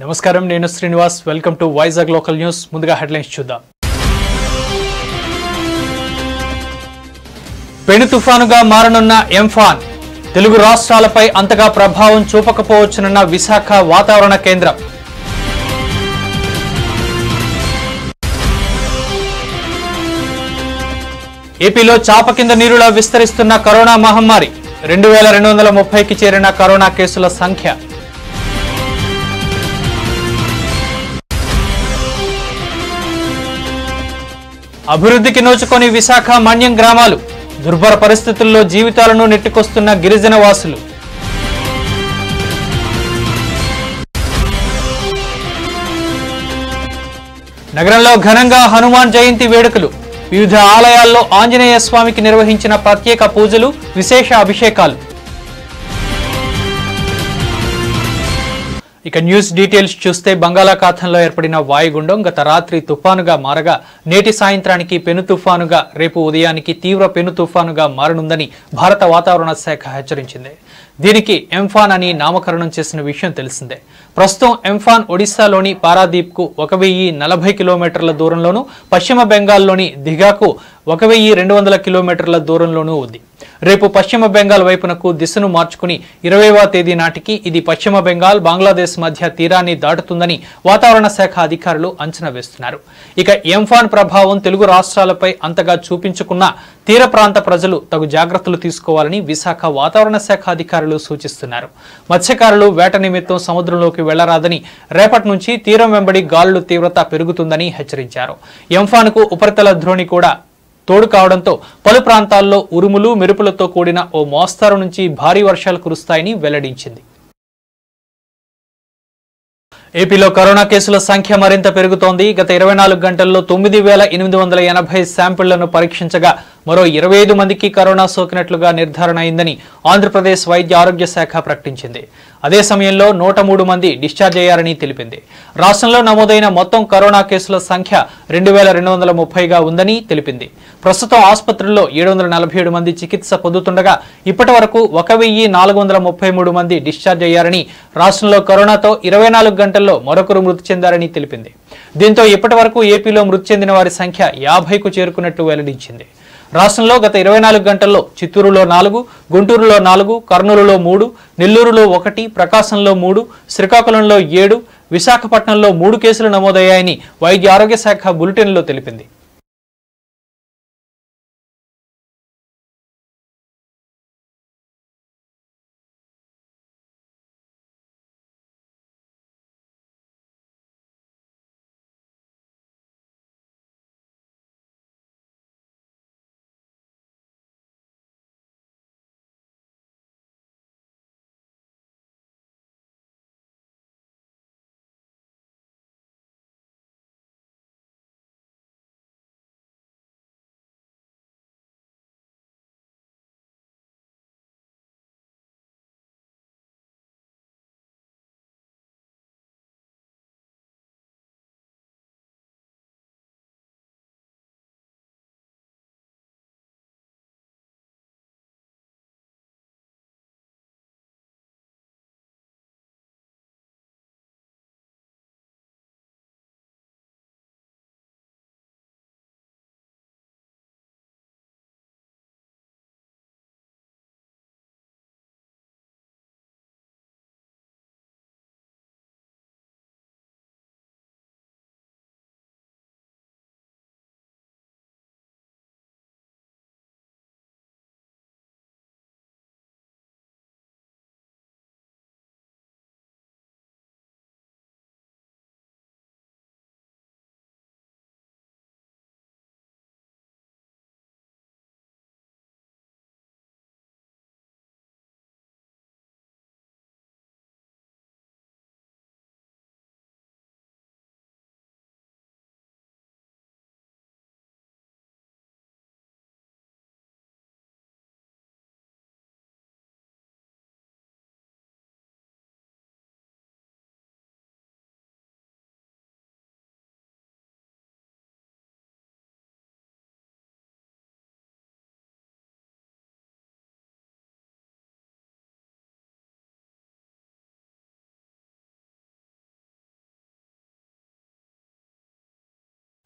నమస్కారం నేను Srinivas welcome to Vizag local news ముందుగా హెడ్లైన్స్ చూద్దాం పెను తుఫానుగా మారనున్న ఎంఫాన్ తెలుగు రాష్ట్రాలపై అంతగా ప్రభావం చూపకపోవచ్చునన్న విశాఖ వాతావరణ కేంద్రం ఏపీలో చాప కింద నీరులా విస్తరిస్తున్న కరోనా మహమ్మారి రెండు వేల రెండు వందల ముప్పైకి చేరిన కరోనా కేసుల సంఖ్య అభివృద్ధికి నోచుకొని విశాఖ మన్యం గ్రామాలు దుర్భర పరిస్థితుల్లో జీవితాలను నెట్టుకొస్తున్న గిరిజన వాసులు నగరంలో ఘనంగా హనుమాన్ జయంతి వేడుకలు వివిధ ఆలయాల్లో ఆంజనేయ స్వామికి నిర్వహించిన ప్రత్యేక పూజలు విశేష అభిషేకాలు ఇక న్యూస్ డీటెయిల్స్ చూస్తే బంగాళాఖాతంలో ఏర్పడిన వాయుగుండం గత రాత్రి తుఫానుగా మారగా నేటి సాయంత్రానికి పెను తుఫానుగా రేపు ఉదయానికి తీవ్ర పెను తుఫానుగా మారనుందని భారత వాతావరణ శాఖ హెచ్చరించింది దీనికి ఎంఫాన్ అని నామకరణం చేసిన విషయం తెలిసిందే ప్రస్తుతం ఎంఫాన్ ఒడిశాలోని పారాదీప్కు ఒక వెయ్యి నలభై కిలోమీటర్ల దూరంలోనూ పశ్చిమ బెంగాల్లోని దిఘాకు ఒక వెయ్యి రెండు వందల కిలోమీటర్ల దూరంలోనూ ఉంది రేపు పశ్చిమ బెంగాల్ వైపునకు దిశను మార్చుకుని ఇరవైవ తేదీ నాటికి ఇది పశ్చిమ బెంగాల్ బంగ్లాదేశ్ మధ్య తీరాన్ని దాటుతుందని వాతావరణ శాఖ అధికారులు అంచనా వేస్తున్నారు ఇక ఎంఫాన్ ప్రభావం తెలుగు రాష్ట్రాలపై అంతగా చూపించుకున్న తీర ప్రాంత ప్రజలు తగు జాగ్రత్తలు తీసుకోవాలని విశాఖ వాతావరణ శాఖ అధికారులు సూచిస్తున్నారు మత్స్యకారులు వేట నిమిత్తం సముద్రంలోకి వెళ్లరాదని రేపటి నుంచి తీరం వెంబడి గాలుల తీవ్రత పెరుగుతుందని హెచ్చరించారు ఎంఫాన్కు ఉపరితల ద్రోణి కూడా తోడు కావడంతో పలు ప్రాంతాల్లో ఉరుములు మెరుపులతో కూడిన ఓ మోస్తారు నుంచి భారీ వర్షాలు కురుస్తాయని వెల్లడించింది ఏపీలో కరోనా కేసుల సంఖ్య మరింత పెరుగుతోంది గత ఇరవై నాలుగు గంటల్లో తొమ్మిది వేల ఎనిమిది వందల ఎనభై శాంపిళ్లను పరీక్షించగా మరో ఇరవై ఐదు మందికి కరోనా సోకినట్లుగా నిర్ధారణ అయిందని ఆంధ్రప్రదేశ్ వైద్య ఆరోగ్య శాఖ ప్రకటించింది అదే సమయంలో నూట మూడు మంది డిశ్చార్జ్ అయ్యారని తెలిపింది రాష్ట్రంలో నమోదైన మొత్తం కరోనా కేసుల సంఖ్య రెండు వేల రెండు వందల ముప్పైగా ఉందని తెలిపింది ప్రస్తుతం ఆసుపత్రుల్లో ఏడు వందల నలభై ఏడు మంది చికిత్స పొందుతుండగా ఇప్పటి వరకు ఒక వెయ్యి నాలుగు వందల ముప్పై మూడు మంది డిశ్చార్జ్ అయ్యారని రాష్ట్రంలో కరోనాతో ఇరవై నాలుగు గంటల్లో మరొకరు మృతి చెందారని తెలిపింది దీంతో ఇప్పటి వరకు ఏపీలో మృతి చెందిన వారి సంఖ్య యాభైకు చేరుకున్నట్టు వెల్లడించింది రాష్ట్రంలో గత ఇరవై నాలుగు గంటల్లో చిత్తూరులో నాలుగు గుంటూరులో నాలుగు కర్నూలులో మూడు నెల్లూరులో ఒకటి ప్రకాశంలో మూడు శ్రీకాకుళంలో ఏడు విశాఖపట్నంలో మూడు కేసులు నమోదయ్యాయని వైద్య ఆరోగ్య శాఖ బులెటిన్లో తెలిపింది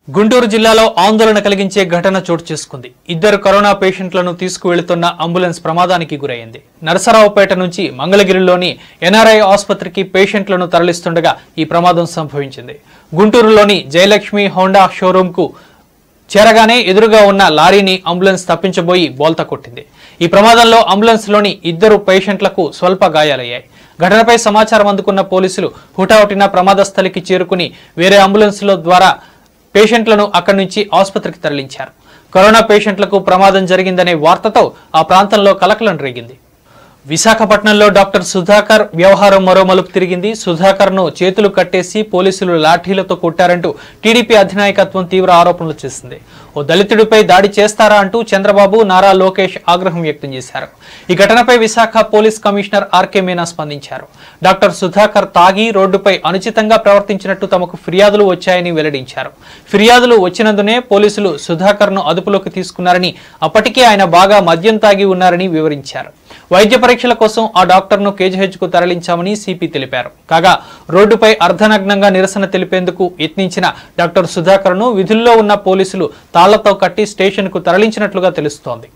గుంటూరు జిల్లాలో ఆందోళన కలిగించే ఘటన చోటు చేసుకుంది ఇద్దరు కరోనా పేషెంట్లను తీసుకువెళుతున్న అంబులెన్స్ ప్రమాదానికి గురైంది నరసరావుపేట నుంచి మంగళగిరిలోని ఎన్ఆర్ఐ ఆసుపత్రికి పేషెంట్లను తరలిస్తుండగా ఈ ప్రమాదం సంభవించింది గుంటూరులోని జయలక్ష్మి హోండా షోరూంకు చేరగానే ఎదురుగా ఉన్న లారీని అంబులెన్స్ తప్పించబోయి బోల్తా కొట్టింది ఈ ప్రమాదంలో అంబులెన్స్లోని ఇద్దరు పేషెంట్లకు స్వల్ప గాయాలయ్యాయి ఘటనపై సమాచారం అందుకున్న పోలీసులు హుటాహుటిన ప్రమాద స్థలికి చేరుకుని వేరే అంబులెన్స్ల ద్వారా పేషెంట్లను అక్కడి నుంచి ఆసుపత్రికి తరలించారు కరోనా పేషెంట్లకు ప్రమాదం జరిగిందనే వార్తతో ఆ ప్రాంతంలో కలకలం రేగింది విశాఖపట్నంలో డాక్టర్ సుధాకర్ వ్యవహారం మరో మలుపు తిరిగింది సుధాకర్ ను చేతులు కట్టేసి పోలీసులు లాఠీలతో కొట్టారంటూ టీడీపీ అధినాయకత్వం తీవ్ర ఆరోపణలు చేసింది ఓ దళితుడిపై దాడి చేస్తారా అంటూ చంద్రబాబు నారా లోకేష్ ఆగ్రహం వ్యక్తం చేశారు ఈ ఘటనపై Visakha police commissioner RK Meena స్పందించారు డాక్టర్ సుధాకర్ తాగి రోడ్డుపై అనుచితంగా ప్రవర్తించినట్టు తమకు ఫిర్యాదులు వచ్చాయని వెల్లడించారు ఫిర్యాదులు వచ్చినందునే పోలీసులు సుధాకర్ ను అదుపులోకి తీసుకున్నారని అప్పటికే ఆయన బాగా మద్యం తాగి ఉన్నారని వివరించారు వైద్య పరీక్షల కోసం ఆ డాక్టర్ను కేజీహెచ్ కు తరలించామని సిపి తెలిపారు కాగా రోడ్డుపై అర్ధనగ్నంగా నిరసన తెలిపేందుకు యత్నించిన డాక్టర్ సుధాకర్ ను విధుల్లో ఉన్న పోలీసులు తాళ్లతో కట్టి స్టేషన్ కు తరలించినట్లుగా తెలుస్తోంది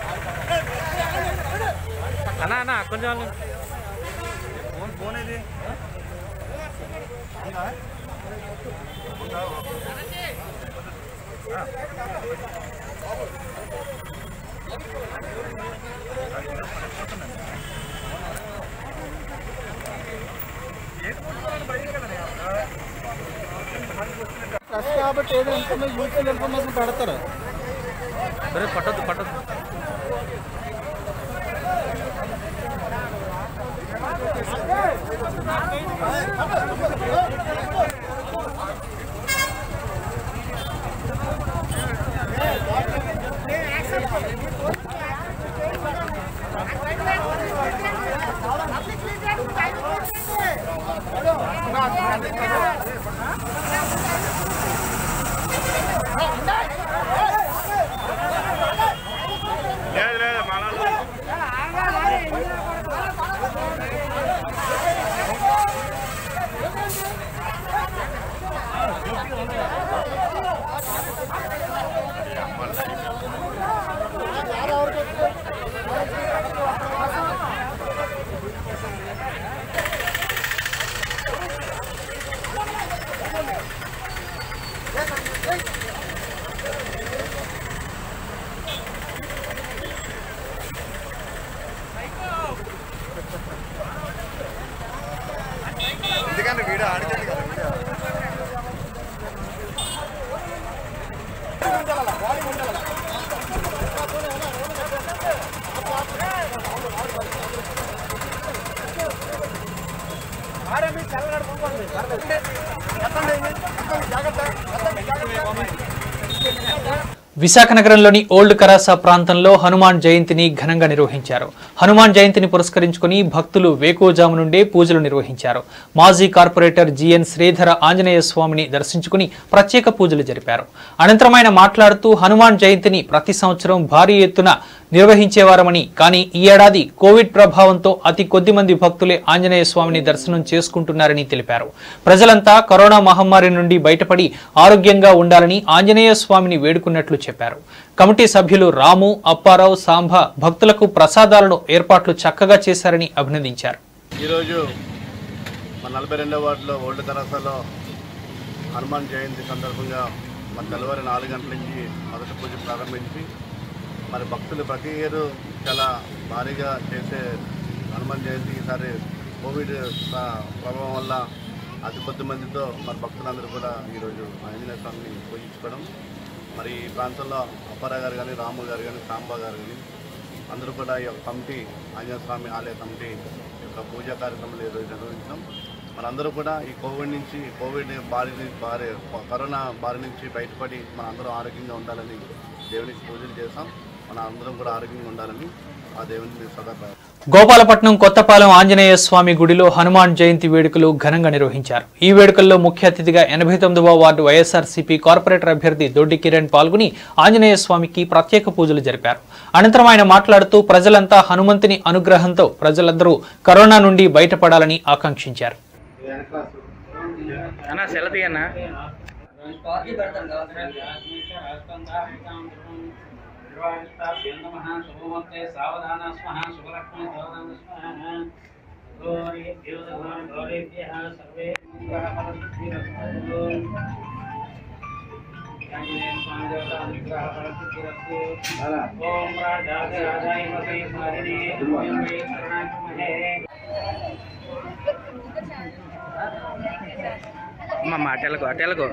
అన్నా అన్నా కొంచెం ఫోన్ ఫోన్ ఇది ప్రెస్ కాబట్టి ఏదో ఇన్ఫర్మేషన్ యూస్ఫుల్ ఇన్ఫర్మేషన్ పెడతారు బరే పట్టద్దు పట్టద్దు లేదు లేదు మన ఎందుకంటే వీడియో ఆడితే కదా వీడియో విశాఖ నగరంలోని ఓల్డ్ కరాసా ప్రాంతంలో హనుమాన్ జయంతిని ఘనంగా నిర్వహించారు హనుమాన్ జయంతిని పురస్కరించుకుని భక్తులు వేకోజాము నుండే పూజలు నిర్వహించారు మాజీ కార్పొరేటర్ జిఎన్ శ్రీధర ఆంజనేయ స్వామిని దర్శించుకుని ప్రత్యేక పూజలు జరిపారు అనంతరం ఆయన మాట్లాడుతూ హనుమాన్ జయంతిని ప్రతి సంవత్సరం భారీ ఎత్తున నిర్వహించేవారమని కానీ ఈ ఏడాది కోవిడ్ ప్రభావంతో అతి కొద్ది మంది భక్తులే ఆంజనేయ స్వామిని దర్శనం చేసుకుంటున్నారని తెలిపారు ప్రజలంతా కరోనా మహమ్మారి నుండి బయటపడి ఆరోగ్యంగా ఉండాలని ఆంజనేయ స్వామిని వేడుకున్నట్లు చెప్పారు కమిటీ సభ్యులు రాము అప్పారావు సాంబ భక్తులకు ప్రసాదాలను ఏర్పాట్లు చక్కగా చేశారని అభినందించారు ఈరోజు మన నలభై రెండవ వార్డులో ఓల్డ్ తరసాలో హనుమాన్ జయంతి సందర్భంగా మన తెల్లవారి నాలుగు గంటల నుంచి మొదటి పూజ ప్రారంభించి మరి భక్తులు ప్రతి ఇయర్ చాలా భారీగా చేసే హనుమాన్ జయంతి ఈసారి కోవిడ్ ప్ర- ప్రభావం వల్ల అతి కొద్ది మందితో మరి భక్తులందరూ కూడా ఈరోజు ఆంజనేయ స్వామిని పూజించుకోవడం మరి ఈ ప్రాంతంలో అప్పారా గారు కానీ రాము గారు కానీ సాంబా గారు కానీ అందరూ కూడా ఈ యొక్క కమిటీ ఆంజనేయ స్వామి ఆలయ కమిటీ యొక్క పూజా కార్యక్రమాలు ఈరోజు నిర్వహించాం మనందరూ కూడా ఈ కోవిడ్ నుంచి కోవిడ్ బారి నుంచి బారి కరోనా బారి నుంచి బయటపడి మన అందరూ ఆరోగ్యంగా ఉండాలని దేవునికి పూజలు చేస్తాం మన అందరం కూడా ఆరోగ్యంగా ఉండాలని ఆ దేవుని సదా ప్రార్థిస్తాం. గోపాలపట్నం కొత్తపాలెం ఆంజనేయ స్వామి గుడిలో హనుమాన్ జయంతి వేడుకలు ఘనంగా నిర్వహించారు ఈ వేడుకల్లో ముఖ్య అతిథిగా ఎనభై తొమ్మిదవ వార్డు వైఎస్ఆర్సీపీ కార్పొరేటర్ అభ్యర్థి దొడ్డి కిరణ్ పాల్గొని ఆంజనేయ స్వామికి ప్రత్యేక పూజలు జరిపారు అనంతరం ఆయన మాట్లాడుతూ ప్రజలంతా హనుమంతుని అనుగ్రహంతో ప్రజలందరూ కరోనా నుండి బయటపడాలని ఆకాంక్షించారు అన్నా సెల తీయన్నా పార్టీ పెడతాను కదా ఓం రాజాయ రాజాయ మతే స్మరణే ఓం వై శరణాగమహే అమ్మ అటెలకు అటెలకు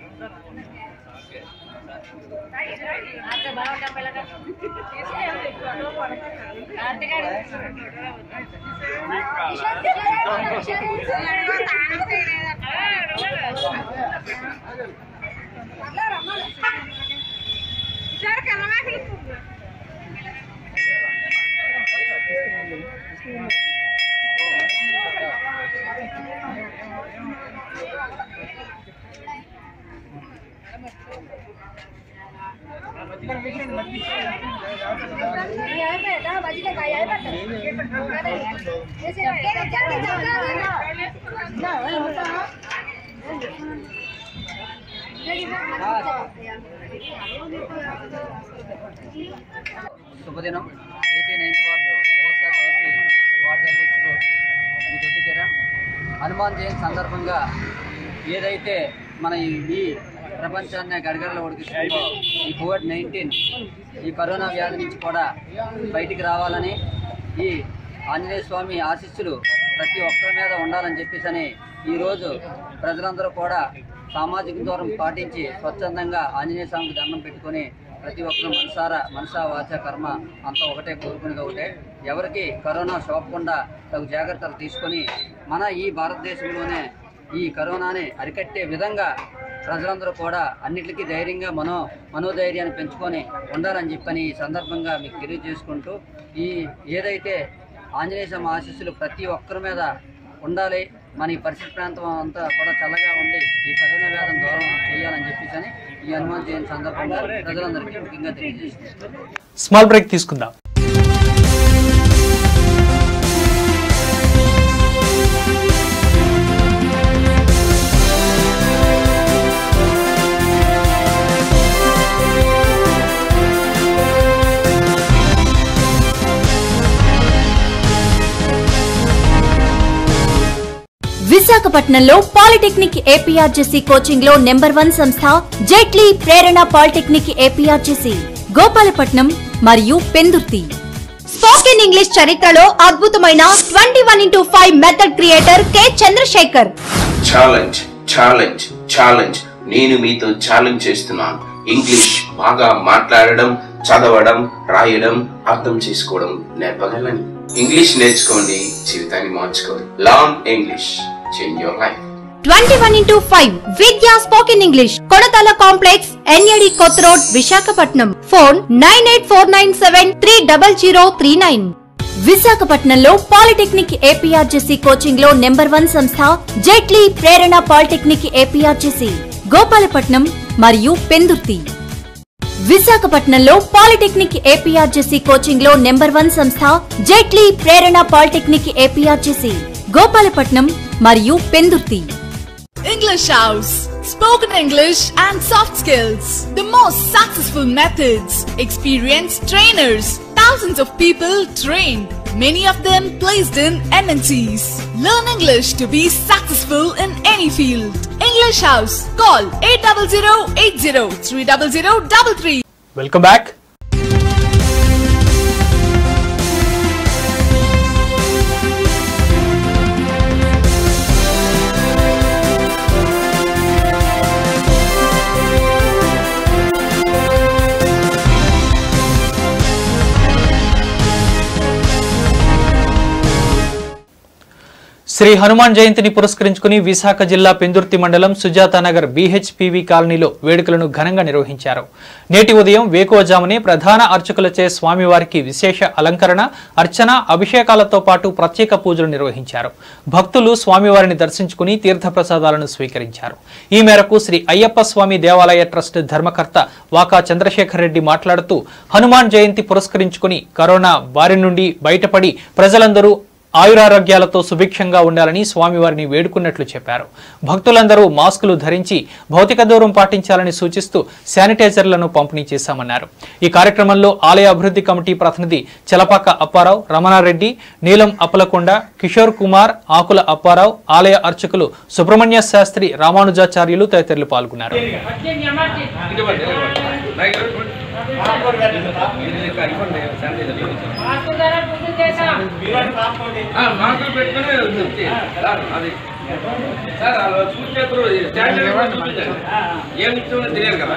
శుభదినం AP ninth ward YSRCP ward అధ్యక్షులు ఈ దొడ్డి కిరణ్ హనుమాన్ జయంతి సందర్భంగా ఏదైతే మన ఈ ఈ ప్రపంచాన్ని గడగడలో ఉడికిస్తుందో ఈ కోవిడ్ నైన్టీన్ ఈ కరోనా వ్యాధి నుంచి కూడా బయటికి రావాలని ఈ ఆంజనేయ స్వామి ఆశీస్సులు ప్రతి ఒక్కరి మీద ఉండాలని చెప్పేసి ఈరోజు ప్రజలందరూ కూడా సామాజిక దూరం పాటించి స్వచ్ఛందంగా ఆంజనేయ స్వామికి దండం పెట్టుకొని ప్రతి ఒక్కరు మనసారా మనసా వాచ కర్మ అంతా ఒకటే కోరుకునేది ఒకటే ఎవరికి కరోనా సోకకుండా తగు జాగ్రత్తలు తీసుకొని మన ఈ భారతదేశంలోనే ఈ కరోనాని అరికట్టే విధంగా ప్రజలందరూ కూడా అన్నిటికీ ధైర్యంగా మనో మనోధైర్యాన్ని పెంచుకొని ఉండాలని చెప్పని ఈ సందర్భంగా మీకు తెలియజేసుకుంటూ ఈ ఏదైతే ఆంజనేయ స్వామి ఆశీస్సులు ప్రతి ఒక్కరి మీద ఉండాలి మన ఈ పరిసర ప్రాంతం అంతా కూడా చల్లగా ఉండి ఈ కరోనా వ్యాధిని దూరం చేయాలని చెప్పేసి అని ఈ హనుమాన్ జయంతి సందర్భంగా ప్రజలందరికీ ముఖ్యంగా తెలియజేస్తున్నాను స్మాల్ బ్రేక్ తీసుకుందాం విశాఖపట్నంలో పాలిటెక్నిక్ ఏపీఆర్జేసీ కోచింగ్ లో నెంబర్ వన్ సంస్థ జైట్లీ ప్రేరణ పాలిటెక్నిక్ ఏపీఆర్జేసీ గోపాలపట్నం మరియు పెందుర్తి స్పోకెన్ ఇంగ్లీష్ చరిత్రలో అద్భుతమైన twenty one into five method creator K Chandrasekhar challenge challenge challenge నేను మీతో ఛాలెంజ్ చేస్తున్నాను ఇంగ్లీష్ బాగా మాట్లాడడం చదవడం రాయడం అర్థం చేసుకోవడం నేర్పగలని ఇంగ్లీష్ నేర్చుకోండి జీవితాన్ని మార్చుకోండి learn English change your life twenty one into five Vidya spoken English కొడతల కాంప్లెక్స్ ఎన్ఏడి కొత్త road Visakhapatnam phone nine eight four nine seven three double zero three nine విశాఖపట్నంలో పాలిటెక్నిక్ ఏపీఆర్జేసీ కోచింగ్ లో నెంబర్ వన్ సంస్థ Jaitley Prerana polytechnic APRJC Gopalapatnam మరియు పెందుర్తి విశాఖపట్నంలో polytechnic APRJC coaching లో number one సంస్థ Jaitley Prerana polytechnic APRJC Gopalapatnam మరియు Pendurthi English House. Spoken English and soft skills. The most successful methods. Experienced trainers. Thousands of people trained. Many of them placed in MNCs. Learn English to be successful in any field. English House. Call 800 300 welcome back Shri Hanuman జయంతిని పురస్కరించుకుని విశాఖ జిల్లా పెందుర్తి మండలం Sujathanagar BHPV కాలనీలో వేడుకలను ఘనంగా నిర్వహించారు నేటి ఉదయం వేకువజామునే ప్రధాన అర్చకులచే స్వామివారికి విశేష అలంకరణ అర్చన అభిషేకాలతో పాటు ప్రత్యేక పూజలు నిర్వహించారు భక్తులు స్వామివారిని దర్శించుకుని తీర్థప్రసాదాలను స్వీకరించారు ఈ మేరకు శ్రీ అయ్యప్ప స్వామి దేవాలయ ట్రస్ట్ ధర్మకర్త వాకా చంద్రశేఖర్ రెడ్డి మాట్లాడుతూ హనుమాన్ జయంతి పురస్కరించుకుని కరోనా బారి నుండి బయటపడి ప్రజలందరూ ఆయురారోగ్యాలతో సుభిక్షంగా ఉండాలని స్వామివారిని వేడుకున్నట్లు చెప్పారు భక్తులందరూ మాస్కులు ధరించి భౌతిక దూరం పాటించాలని సూచిస్తూ శానిటైజర్లను పంపిణీ చేశామన్నారు ఈ కార్యక్రమంలో ఆలయ అభివృద్ధి కమిటీ ప్రతినిధి చలపాక అప్పారావు రమణారెడ్డి నీలం అప్పలకొండ కిషోర్ కుమార్ ఆకుల అప్పారావు ఆలయ అర్చకులు సుబ్రహ్మణ్య శాస్త్రి రామానుజాచార్యులు తదితరులు పాల్గొన్నారు మాకు పెట్టుకుని అది సార్ వాళ్ళు చూసేప్పుడు ఏమి ఇచ్చామో తెలియదు కదా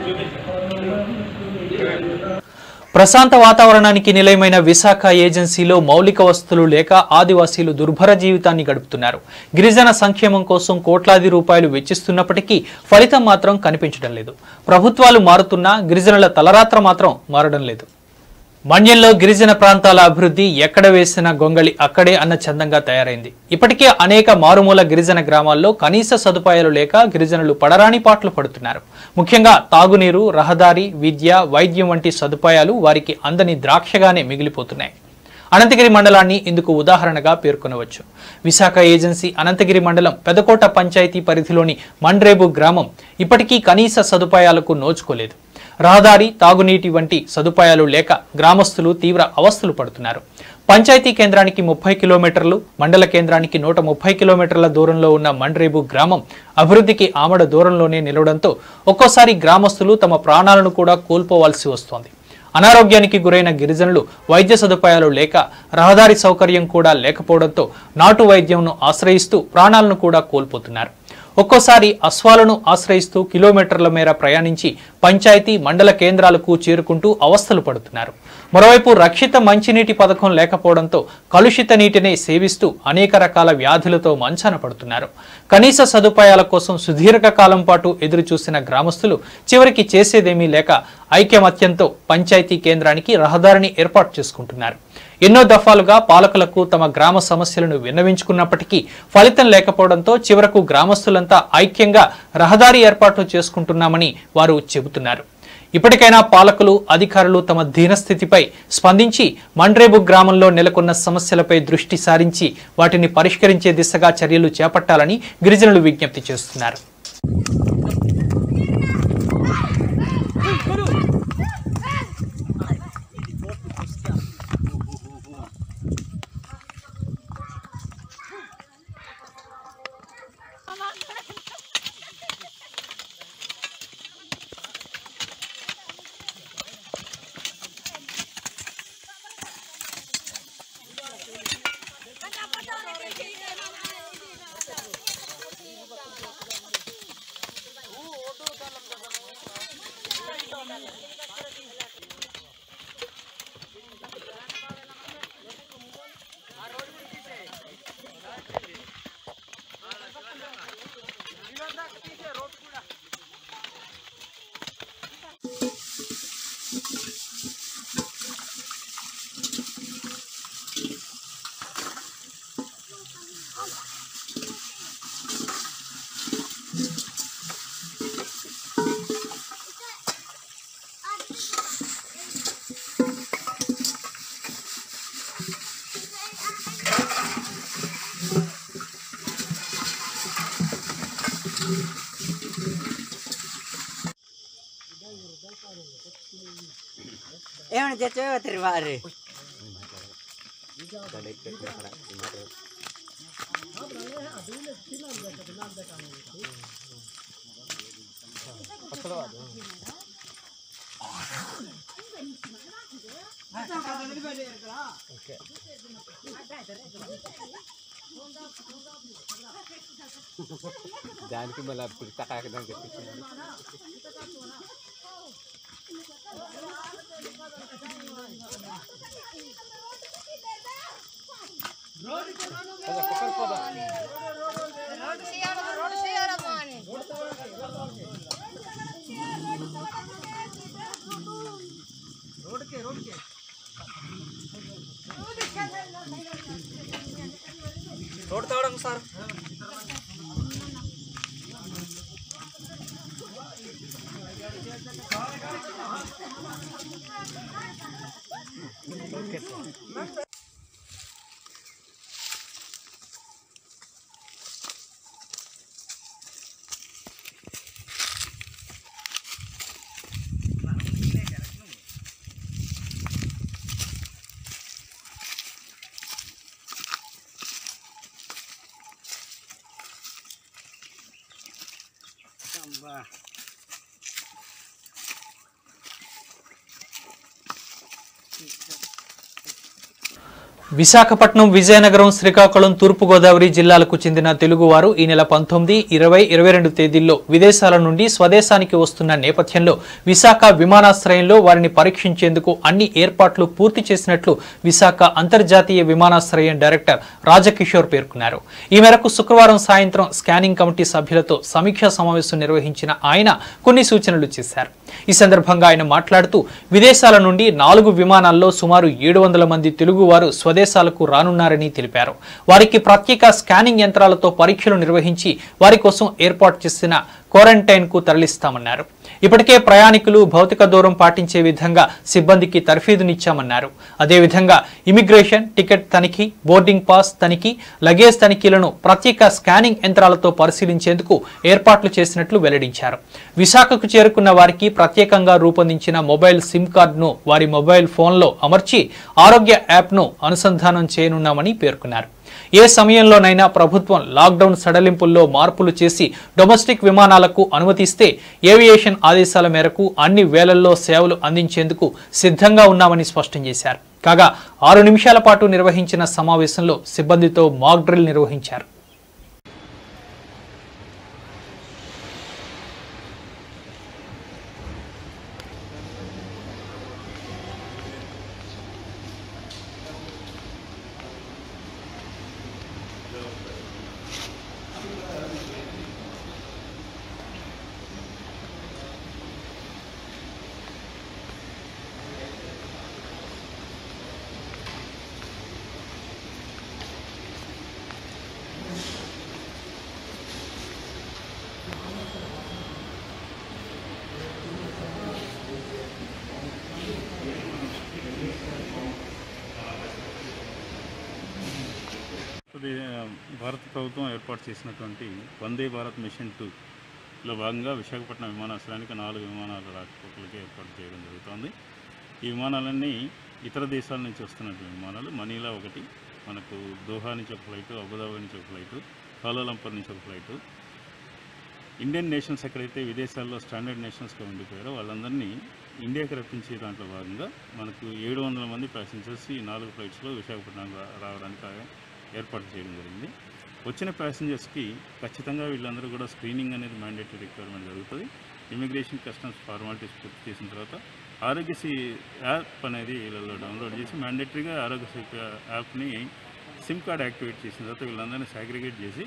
ప్రశాంత వాతావరణానికి నిలయమైన విశాఖ ఏజెన్సీలో మౌలిక వసతులు లేక ఆదివాసీలు దుర్భర జీవితాన్ని గడుపుతున్నారు గిరిజన సంక్షేమం కోసం కోట్లాది రూపాయలు వెచ్చిస్తున్నప్పటికీ ఫలితం మాత్రం కనిపించడం లేదు ప్రభుత్వాలు మారుతున్నా గిరిజనుల తలరాత్ర మాత్రం మారడం లేదు మన్యంలో గిరిజన ప్రాంతాల అభివృద్ధి ఎక్కడ వేసిన గొంగళి అక్కడే అన్న చందంగా తయారైంది ఇప్పటికే అనేక మారుమూల గిరిజన గ్రామాల్లో కనీస సదుపాయాలు లేక గిరిజనులు పడరాని పాటలు పడుతున్నారు ముఖ్యంగా తాగునీరు రహదారి విద్య వైద్యం వంటి సదుపాయాలు వారికి అందని ద్రాక్షగానే మిగిలిపోతున్నాయి అనంతగిరి మండలాన్ని ఇందుకు ఉదాహరణగా పేర్కొనవచ్చు విశాఖ ఏజెన్సీ అనంతగిరి మండలం పెదకోట పంచాయతీ పరిధిలోని మండ్రేబు గ్రామం ఇప్పటికీ కనీస సదుపాయాలకు నోచుకోలేదు రహదారి తాగునీటి వంటి సదుపాయాలు లేక గ్రామస్తులు తీవ్ర అవస్థలు పడుతున్నారు పంచాయతీ కేంద్రానికి ముప్పై కిలోమీటర్లు మండల కేంద్రానికి నూట ముప్పై కిలోమీటర్ల దూరంలో ఉన్న మండ్రేబు గ్రామం అభివృద్ధికి ఆమడ దూరంలోనే నిలవడంతో ఒక్కోసారి గ్రామస్తులు తమ ప్రాణాలను కూడా కోల్పోవాల్సి వస్తోంది అనారోగ్యానికి గురైన గిరిజనులు వైద్య సదుపాయాలు లేక రహదారి సౌకర్యం కూడా లేకపోవడంతో నాటు వైద్యంను ఆశ్రయిస్తూ ప్రాణాలను కూడా కోల్పోతున్నారు ఒక్కోసారి అశ్వాలను ఆశ్రయిస్తూ కిలోమీటర్ల మేర ప్రయాణించి పంచాయతీ మండల కేంద్రాలకు చేరుకుంటూ అవస్థలు పడుతున్నారు మరోవైపు రక్షిత మంచినీటి పథకం లేకపోవడంతో కలుషిత నీటిని సేవిస్తూ అనేక రకాల వ్యాధులతో మంచాన పడుతున్నారు కనీస సదుపాయాల కోసం సుదీర్ఘ కాలం పాటు ఎదురు చూసిన గ్రామస్తులు చివరికి చేసేదేమీ లేక ఐక్యమత్యంతో పంచాయతీ కేంద్రానికి రహదారిని ఏర్పాటు చేసుకుంటున్నారు ఎన్నో దఫాలుగా పాలకులకు తమ గ్రామ సమస్యలను విన్నవించుకున్నప్పటికీ ఫలితం లేకపోవడంతో చివరకు గ్రామస్తులంతా ఐక్యంగా రహదారి ఏర్పాటు చేసుకుంటున్నామని వారు చెబుతున్నారు ఇప్పటికైనా పాలకులు అధికారులు తమ దీనస్థితిపై స్పందించి మండ్రేబు గ్రామంలో నెలకొన్న సమస్యలపై దృష్టి సారించి వాటిని పరిష్కరించే దిశగా చర్యలు చేపట్టాలని గిరిజనులు విజ్ఞప్తి చేస్తున్నారు ఏమైనా తెచ్చేవారు వారు దానికి మళ్ళీ అప్పుడు కటాకడానికి తెప్పించాను రోడ్ తవ్వడం సార్ విశాఖపట్నం విజయనగరం శ్రీకాకుళం తూర్పుగోదావరి జిల్లాలకు చెందిన తెలుగువారు ఈ నెల పంతొమ్మిది ఇరవై ఇరవై రెండు తేదీల్లో విదేశాల నుండి స్వదేశానికి వస్తున్న నేపథ్యంలో విశాఖ విమానాశ్రయంలో వారిని పరీక్షించేందుకు అన్ని ఏర్పాట్లు పూర్తి చేసినట్లు విశాఖ అంతర్జాతీయ విమానాశ్రయం డైరెక్టర్ రాజకిషోర్ పేర్కొన్నారు ఈ మేరకు శుక్రవారం సాయంత్రం స్కానింగ్ కమిటీ సభ్యులతో సమీక్షా సమావేశం నిర్వహించిన ఆయన కొన్ని సూచనలు చేశారు ఈ సందర్భంగా ఆయన మాట్లాడుతూ విదేశాల నుండి నాలుగు విమానాల్లో సుమారు ఏడు వందల మంది తెలుగువారు స్వదేశాలకు రానున్నారని తెలిపారు వారికి ప్రత్యేక స్కానింగ్ యంత్రాలతో పరీక్షలు నిర్వహించి వారి కోసం ఏర్పాటు చేసిన క్వారంటైన్ కు తరలిస్తామన్నారు ఇప్పటికే ప్రయాణికులు భౌతిక దూరం పాటించే విధంగా సిబ్బందికి తర్ఫీదునిచ్చామన్నారు అదేవిధంగా ఇమిగ్రేషన్ టికెట్ తనిఖీ బోర్డింగ్ పాస్ తనిఖీ లగేజ్ తనిఖీలను ప్రత్యేక స్కానింగ్ యంత్రాలతో పరిశీలించేందుకు ఏర్పాట్లు చేసినట్లు వెల్లడించారు విశాఖకు చేరుకున్న వారికి ప్రత్యేకంగా రూపొందించిన మొబైల్ సిమ్ కార్డును వారి మొబైల్ ఫోన్లో అమర్చి ఆరోగ్య యాప్ను అనుసంధానం చేయనున్నామని పేర్కొన్నారు ఏ సమయంలోనైనా ప్రభుత్వం లాక్డౌన్ సడలింపుల్లో మార్పులు చేసి డొమెస్టిక్ విమానాలకు అనుమతిస్తే ఏవియేషన్ ఆదేశాల మేరకు అన్ని వేళల్లో సేవలు అందించేందుకు సిద్ధంగా ఉన్నామని స్పష్టం చేశారు కాగా ఆరు నిమిషాల పాటు నిర్వహించిన సమావేశంలో సిబ్బందితో మాక్ డ్రిల్ నిర్వహించారు ఇది భారత ప్రభుత్వం ఏర్పాటు చేసినటువంటి వందే భారత్ మిషన్ టూలో భాగంగా విశాఖపట్నం విమానాశ్రయానికి నాలుగు విమానాల రాకపోకలకి ఏర్పాటు చేయడం జరుగుతోంది ఈ విమానాలన్నీ ఇతర దేశాల నుంచి వస్తున్నటువంటి విమానాలు మనీలా ఒకటి మనకు దోహా నుంచి ఒక ఫ్లైటు అబుదాబి నుంచి ఒక ఫ్లైటు కోలాలంపూర్ నుంచి ఒక ఫ్లైటు ఇండియన్ నేషన్స్ ఎక్కడైతే విదేశాల్లో స్టాండర్డ్ నేషన్స్గా ఉండిపోయారో వాళ్ళందరినీ ఇండియాకి రప్పించే దాంట్లో భాగంగా మనకు ఏడు వందల మంది ప్యాసింజర్స్ ఈ నాలుగు ఫ్లైట్స్లో విశాఖపట్నం రా- రావడానికి ఏర్పాటు చేయడం జరిగింది వచ్చిన ప్యాసింజర్స్కి ఖచ్చితంగా వీళ్ళందరూ కూడా స్క్రీనింగ్ అనేది మ్యాండేటరీ రిక్వైర్మెంట్ జరుగుతుంది ఇమిగ్రేషన్ కస్టమ్స్ ఫార్మాలిటీస్ పూర్తి చేసిన తర్వాత ఆరోగ్యశ్రీ యాప్ అనేది వీళ్ళలో డౌన్లోడ్ చేసి మ్యాండేటరీగా ఆరోగ్యశ్రీ యాప్ని సిమ్ కార్డ్ యాక్టివేట్ చేసిన తర్వాత వీళ్ళందరినీ సాగ్రిగేట్ చేసి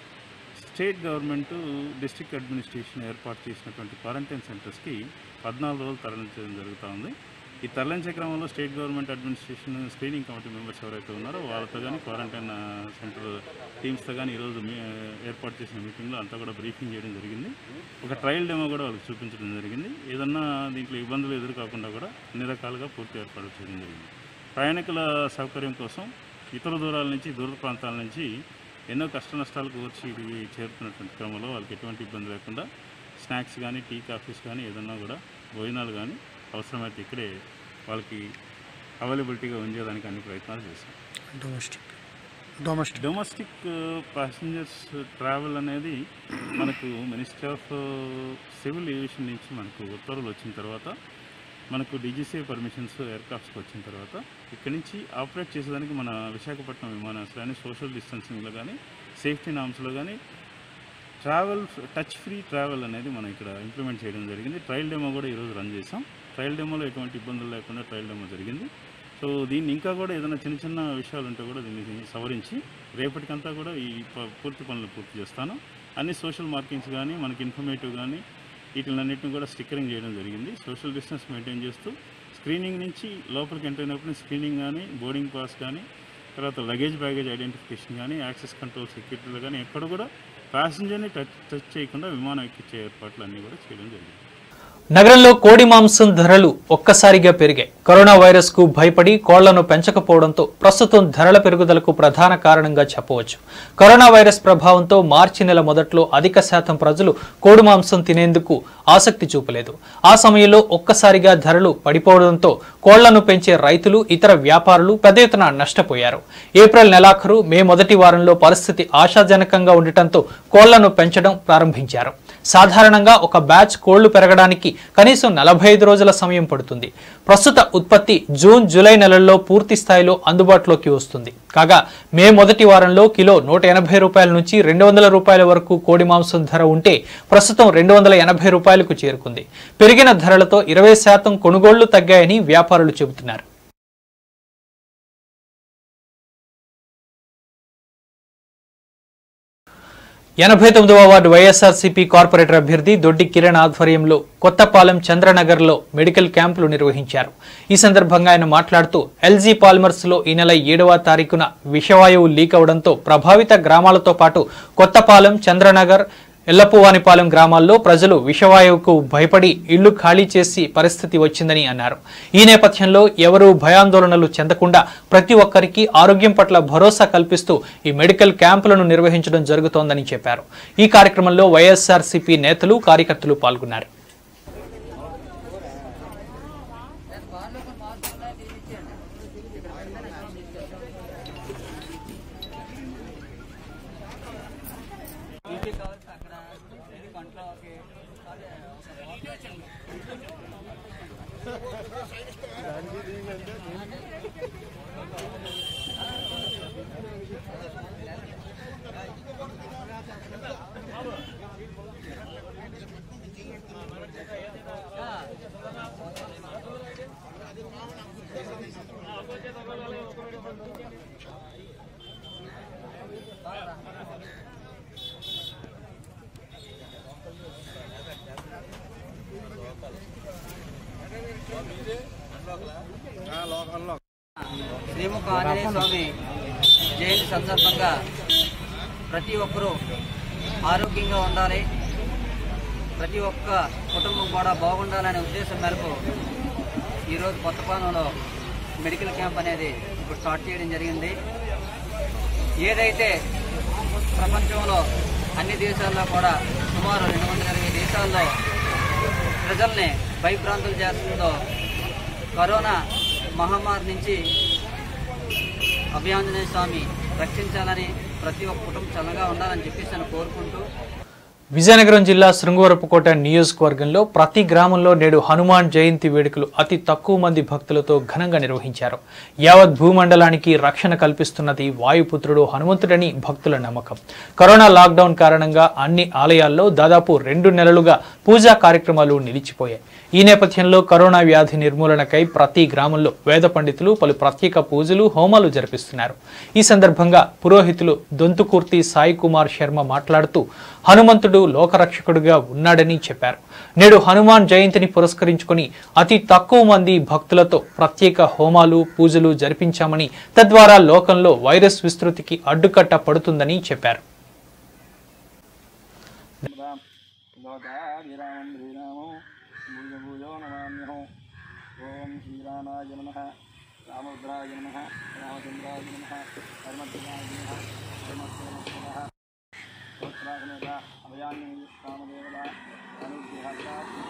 స్టేట్ గవర్నమెంట్ డిస్ట్రిక్ట్ అడ్మినిస్ట్రేషన్ ఏర్పాటు చేసినటువంటి క్వారంటైన్ సెంటర్స్కి పద్నాలుగు రోజులు తరలించడం జరుగుతూ ఉంది ఈ తరలించే క్రమంలో state government administration screening committee members ఎవరైతే ఉన్నారో వాళ్ళతో కానీ క్వారంటైన్ సెంటర్ టీమ్స్తో కానీ ఈరోజు మీ ఏర్పాటు చేసిన మీటింగ్లో అంతా కూడా బ్రీఫింగ్ చేయడం జరిగింది ఒక ట్రయల్ డెమో కూడా వాళ్ళకి చూపించడం జరిగింది ఏదన్నా దీంట్లో ఇబ్బందులు ఎదురుకాకుండా కూడా అన్ని రకాలుగా పూర్తి ఏర్పాటు చేయడం జరిగింది ప్రయాణికుల సౌకర్యం కోసం ఇతర దూరాల నుంచి దూర ప్రాంతాల నుంచి ఎన్నో కష్ట నష్టాలకు వచ్చి ఇది చేరుతున్నటువంటి క్రమంలో వాళ్ళకి ఎటువంటి ఇబ్బంది లేకుండా స్నాక్స్ కానీ టీ కాఫీస్ కానీ ఏదన్నా కూడా భోజనాలు కానీ అవసరమైతే ఇక్కడే వాళ్ళకి అవైలబిలిటీగా ఉంచేదానికి అన్ని ప్రయత్నాలు చేశాం domestic domestic domestic passengers travel అనేది మనకు మినిస్ట్రీ ఆఫ్ సివిల్ ఏవియేషన్ నుంచి మనకు ఉత్తర్వులు వచ్చిన తర్వాత మనకు డీజీసీ పర్మిషన్స్ ఎయిర్క్రాఫ్ట్స్కి వచ్చిన తర్వాత ఇక్కడి నుంచి ఆపరేట్ చేసేదానికి మన విశాఖపట్నం విమానాశ్రయాన్ని సోషల్ డిస్టెన్సింగ్లో కానీ సేఫ్టీ నామ్స్లో కానీ ట్రావెల్ టచ్ ఫ్రీ ట్రావెల్ అనేది మనం ఇక్కడ ఇంప్లిమెంట్ చేయడం జరిగింది ట్రయల్ డెమో కూడా ఈరోజు రన్ చేసాం ట్రయల్ డెమోలో ఎటువంటి ఇబ్బందులు లేకుండా ట్రయల్ డెమో జరిగింది సో దీన్ని ఇంకా కూడా ఏదైనా చిన్న చిన్న విషయాలు ఉంటే కూడా దీన్ని సవరించి రేపటికంతా కూడా ఈ ప- పూర్తి పనులు పూర్తి చేస్తాను అన్ని సోషల్ మార్కింగ్స్ కానీ మనకి ఇన్ఫర్మేటివ్ కానీ వీటిలన్నింటిని కూడా స్టిక్కరింగ్ చేయడం జరిగింది సోషల్ డిస్టెన్స్ మెయింటైన్ చేస్తూ స్క్రీనింగ్ నుంచి లోపలికి ఎంటర్ అయినప్పుడు స్క్రీనింగ్ కానీ బోర్డింగ్ పాస్ కానీ తర్వాత లగేజ్ బ్యాగేజ్ ఐడెంటిఫికేషన్ కానీ యాక్సెస్ కంట్రోల్ సెక్యూరిటీలు కానీ ఎక్కడ కూడా ప్యాసింజర్ని టచ్ టచ్ చేయకుండా విమానం ఎక్కించే ఏర్పాట్లు అన్నీ కూడా చేయడం జరిగింది నగరంలో కోడి మాంసం ధరలు ఒక్కసారిగా పెరిగాయి కరోనా వైరస్ కు భయపడి కోళ్లను పెంచకపోవడంతో ప్రస్తుతం ధరల పెరుగుదలకు ప్రధాన కారణంగా చెప్పవచ్చు కరోనా వైరస్ ప్రభావంతో మార్చి నెల మొదట్లో అధిక శాతం ప్రజలు కోడి మాంసం తినేందుకు ఆసక్తి చూపలేదు ఆ సమయంలో ఒక్కసారిగా ధరలు పడిపోవడంతో కోళ్లను పెంచే రైతులు ఇతర వ్యాపారులు పెద్ద ఎత్తున నష్టపోయారు ఏప్రిల్ నెలాఖరు మే మొదటి వారంలో పరిస్థితి ఆశాజనకంగా ఉండటంతో కోళ్లను పెంచడం ప్రారంభించారు సాధారణంగా ఒక బ్యాచ్ కోళ్లు పెరగడానికి కనీసం నలభై ఐదు రోజుల సమయం పడుతుంది ప్రస్తుత ఉత్పత్తి జూన్ జూలై నెలల్లో పూర్తి స్థాయిలో అందుబాటులోకి వస్తుంది కాగా మే మొదటి వారంలో కిలో నూట ఎనభై రూపాయల నుంచి రెండు వందల రూపాయల వరకు కోడి మాంసం ధర ఉంటే ప్రస్తుతం రెండు వందల ఎనభై రూపాయలకు చేరుకుంది పెరిగిన ధరలతో ఇరవై శాతం కొనుగోళ్లు తగ్గాయని వ్యాపారులు చెబుతున్నారు ఎనభై తొమ్మిదవ వార్డు వైఎస్ఆర్సీపీ కార్పొరేటర్ అభ్యర్థి దొడ్డి కిరణ్ ఆధ్వర్యంలో కొత్తపాలెం చంద్రనగర్లో మెడికల్ క్యాంపులు నిర్వహించారు ఈ సందర్భంగా ఆయన మాట్లాడుతూ ఎల్జీ పాలిమర్స్ లో ఈ నెల ఏడవ తారీఖున విషవాయువు లీక్ అవడంతో ప్రభావిత గ్రామాలతో పాటు కొత్తపాలెం చంద్రనగర్ ఎల్లపువానిపాలెం గ్రామాల్లో ప్రజలు విషవాయువుకు భయపడి ఇళ్లు ఖాళీ చేసి పరిస్థితి వచ్చిందని అన్నారు ఈ నేపథ్యంలో ఎవరూ భయాందోళనలు చెందకుండా ప్రతి ఒక్కరికి ఆరోగ్యం పట్ల భరోసా కల్పిస్తూ ఈ మెడికల్ క్యాంపులను నిర్వహించడం జరుగుతోందని చెప్పారు ఈ కార్యక్రమంలో వైఎస్ఆర్సీపీ నేతలు కార్యకర్తలు పాల్గొన్నారు శ్రీముఖ ఆంజనేయ స్వామి జయంతి సందర్భంగా ప్రతి ఒక్కరూ ఆరోగ్యంగా ఉండాలి ప్రతి ఒక్క కుటుంబం కూడా బాగుండాలనే ఉద్దేశం మేరకు ఈరోజు కొత్తపాలెంలో మెడికల్ క్యాంప్ అనేది ఇప్పుడు స్టార్ట్ చేయడం జరిగింది ఏదైతే ప్రపంచంలో అన్ని దేశాల్లో కూడా సుమారు రెండు వందల ఇరవై దేశాల్లో ప్రజల్ని భయభ్రాంతులు చేస్తుందో కరోనా మహమ్మారి నుంచి అభయాంజనేయ స్వామి రక్షించాలని ప్రతి ఒక్క కుటుంబం చల్లగా ఉండాలని చెప్పేసి నేను కోరుకుంటూ విజయనగరం జిల్లా శృంగవరపుకోట నియోజకవర్గంలో ప్రతి గ్రామంలో నేడు హనుమాన్ జయంతి వేడుకలు అతి తక్కువ మంది భక్తులతో ఘనంగా నిర్వహించారు యావత్ భూమండలానికి రక్షణ కల్పిస్తున్నది వాయుపుత్రుడు హనుమంతుడని భక్తుల నమ్మకం కరోనా లాక్డౌన్ కారణంగా అన్ని ఆలయాల్లో దాదాపు రెండు నెలలుగా పూజా కార్యక్రమాలు నిలిచిపోయాయి ఈ నేపథ్యంలో కరోనా వ్యాధి నిర్మూలనకై ప్రతి గ్రామంలో వేద పండితులు పలు ప్రత్యేక పూజలు హోమాలు జరిపిస్తున్నారు ఈ సందర్భంగా పురోహితులు దొంతుకూర్తి సాయి కుమార్ శర్మ మాట్లాడుతూ హనుమంతుడు లోకరక్షకుడుగా ఉన్నాడని చెప్పారు నేడు హనుమాన్ జయంతిని పురస్కరించుకొని అతి తక్కువ మంది భక్తులతో ప్రత్యేక హోమాలు పూజలు జరిపించామని తద్వారా లోకంలో వైరస్ విస్తృతికి అడ్డుకట్ట పడుతుందని చెప్పారు లోకాభిరామం శ్రీరామం భూజ భూజో నమామ్యహం ఓం శ్రీరామాయ నమ రామభద్రాయ నమ రామచంద్రాయ నమ హనుమద్రాయ నమ హనుమత్వ స్తోత్రాసనేత అభయాన్ని రామదేవత అనుగ్రహ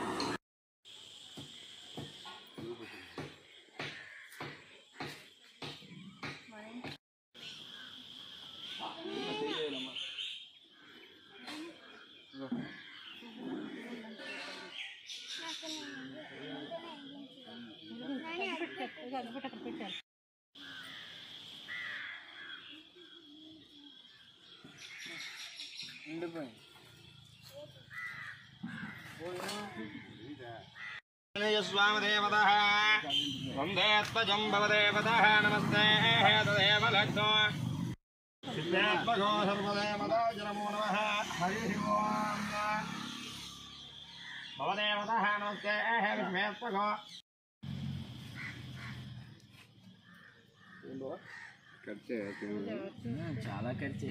స్వామదేవతः వందే త్వజం భవదేవతः నమస్తే తదేవ లగ్నో సిద్ధాత్మకో సర్వదేవతాయ నమో నమః హరి ఓం భవదేవతः నమస్తే విష్ణేత్మకో చాలా ఖర్చు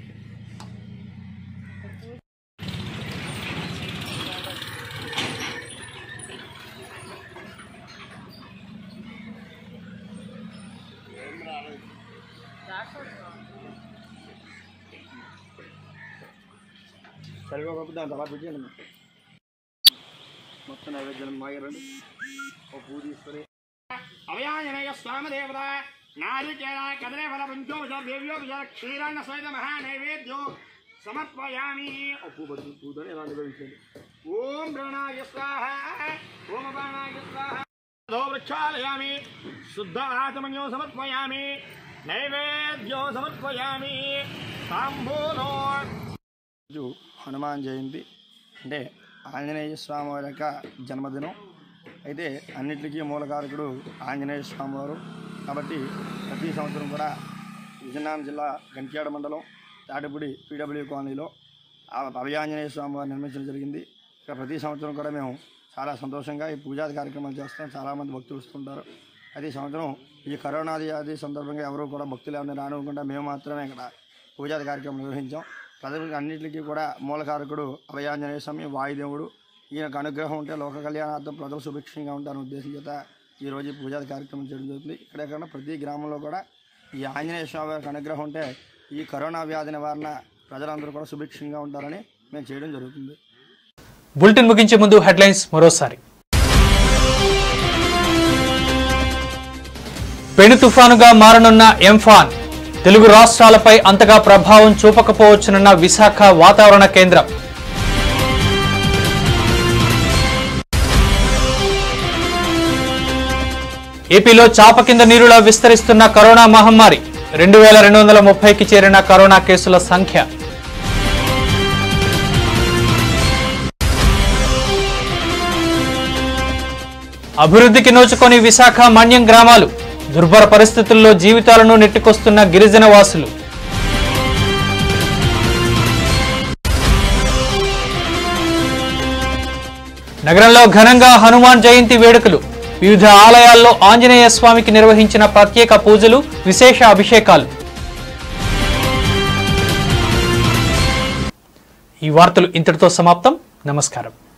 సరిగా దాని అలా పెట్టాను మొత్తం నైవేద్యం మాగిరండి ఒక పూ తీసుకొని అభయాంజనేయ స్వామదేవత నారికేళ కదలే ఫల పంచోపచార దేవ్యోపచార క్షీరాన్న సహిత మహా నైవేద్యో సమర్పయామి అప్పు బదు పూదని ఎలా నిర్వహించండి ఓం ప్రాణాయ స్వాహ ఓం ప్రాణాయ స్వాహ దో వృక్షాలయామి శుద్ధ ఆచమన్యో సమర్పయామి నైవేద్యో సమర్పయామి తాంబూలో రోజు హనుమాన్ జయంతి అంటే ఆంజనేయ స్వామి వారి యొక్క జన్మదినం అయితే అన్నిటికీ మూలకారకుడు ఆంజనేయ స్వామి వారు కాబట్టి ప్రతి సంవత్సరం కూడా విజయనగరం జిల్లా గంట్యాడ మండలం తాటిపూడి పీడబ్ల్యూ కాలనీలో ఆ అభయాంజనేయ స్వామి వారు నిర్మించడం జరిగింది ఇక్కడ ప్రతి సంవత్సరం కూడా మేము చాలా సంతోషంగా ఈ పూజాది కార్యక్రమాలు చేస్తాం చాలామంది భక్తులు వస్తుంటారు అయితే ఈ సంవత్సరం ఈ కరోనా వ్యాధి సందర్భంగా ఎవరు కూడా భక్తులు ఎవరిని రానివ్వకుండా మేము మాత్రమే ఇక్కడ పూజాది కార్యక్రమం నిర్వహించాం ప్రజలకు అన్నింటికీ కూడా మూలకారకుడు అభయాంజనేయ స్వామి వాయుదేవుడు ఈయనకు అనుగ్రహం ఉంటే లోక కళ్యాణార్థం ప్రజలు సుభిక్షంగా ఉంటారని ఉద్దేశం చేత ఈరోజు ఈ పూజాది కార్యక్రమం చేయడం జరుగుతుంది ఇక్కడెక్కడ ప్రతి గ్రామంలో కూడా ఈ ఆంజనేయ స్వామి యొక్క అనుగ్రహం ఉంటే ఈ కరోనా వ్యాధి నివారణ ప్రజలందరూ కూడా సుభిక్షంగా ఉంటారని మేము చేయడం జరుగుతుంది బులెటిన్ ముగించే ముందు హెడ్లైన్స్ మరోసారి పెను తుఫానుగా మారనున్న ఎంఫాన్ తెలుగు రాష్ట్రాలపై అంతగా ప్రభావం చూపకపోవచ్చునన్న విశాఖ వాతావరణ కేంద్రం ఏపీలో చాప కింద నీరులా విస్తరిస్తున్న కరోనా మహమ్మారి రెండు వేల రెండు వందల ముప్పైకి చేరిన కరోనా కేసుల సంఖ్య అభివృద్ధికి నోచుకొని విశాఖ మన్యం గ్రామాలు దుర్భర పరిస్థితుల్లో జీవితాలను నెట్టుకొస్తున్న గిరిజన వాసులు నగరంలో ఘనంగా హనుమాన్ జయంతి వేడుకలు వివిధ ఆలయాల్లో ఆంజనేయ స్వామికి నిర్వహించిన ప్రత్యేక పూజలు విశేష అభిషేకాలు ఈ వార్తలు ఇంతటితో సమాప్తం నమస్కారం